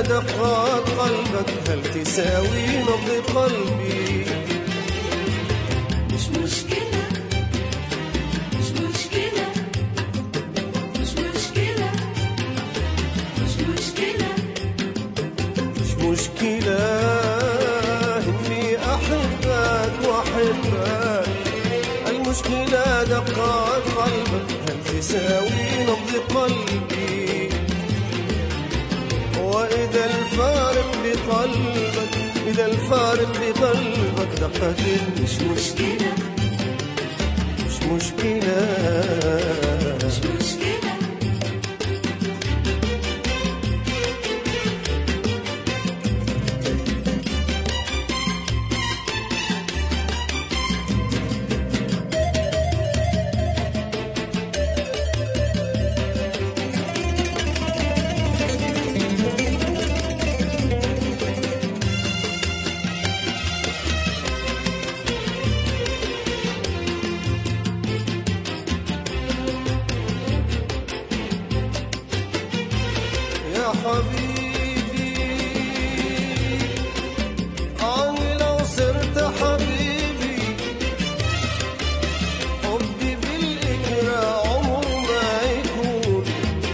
دقات قلبك هل تساوي نبض قلبي مش مشكلة مش مشكلة مش مشكلة مش مشكلة مش مشكلة إني أحبك وأحبك المشكلة دقات قلبك هل تساوي نبض قلبي وإذا الفارق بقلبك إذا الفارق بقلبك دقة مش مشكلة مش مشكلة مش مشكلة يا حبيبي أنا لو صرت حبيبي حبي بالإكراه عمر ما يكون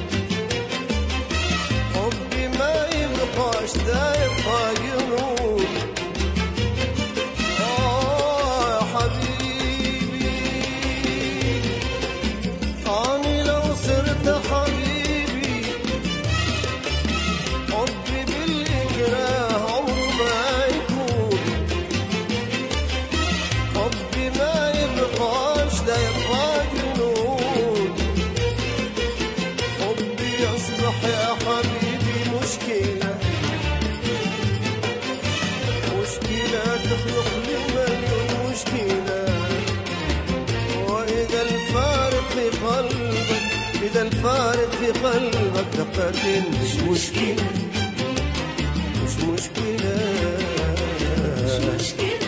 حبي ما يبقاش ده يبقى جنون آه يا حبيبي أنا لو صرت حبيبي حبي بالإكراه عمره ما يكون حبي ما يبقاش ده يبقى جنون حبي يصبح يا حبيبي مشكلة مشكلة تخلق لي مليون مشكلة وإذا الفارق في قلبك إذا الفارق في قلبك دقة مش مشكلة مش مشكلة مش مشكلة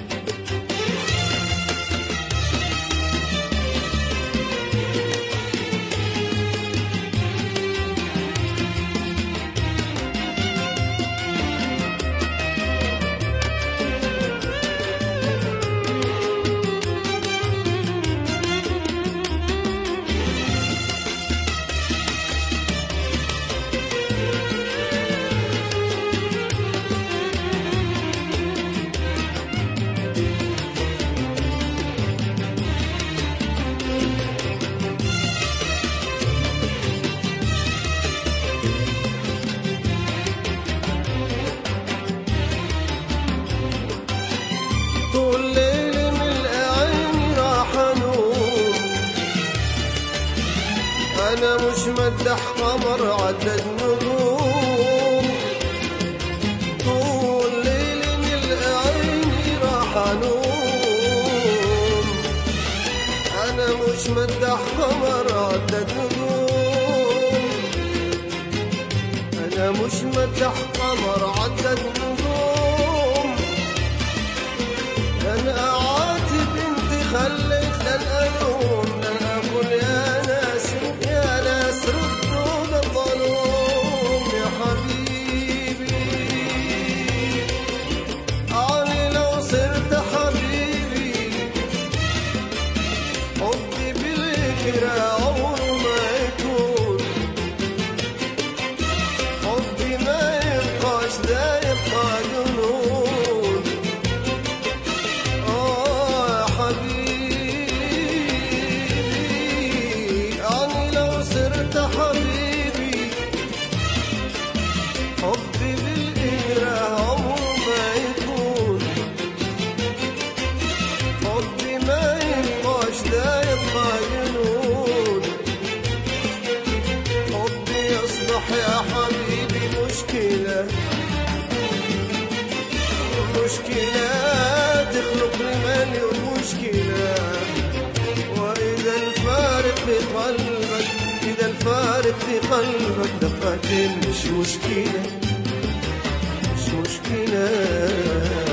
طول ليل من عيني راح انوم انا مش مدح قمر عدد نجوم طول ليل من عيني راح انوم انا مش مدح قمر عدد نجوم انا مش مدح قمر عدد نجوم لن أعاتب انت خليت لن ألوم لن أقول يا ناس يا ناس ردوا للظلوم يا حبيبي أنا لو صرت حبيبي حبي بالإكراه عمره ما يكون حبي ما يبقاش ده يبقى جنون آه يا حبيبي أنا لو صرت حبيبي حبي بالإكراه عمره ما يكون حبي ما يبقاش ده يبقى جنون حبي يصبح يا حبيبي مشكلة مشكلة تخلق لي مليون مشكلة وإذا الفارق في قلبك إذا الفارق في قلبك دقة مش مشكلة مش مشكلة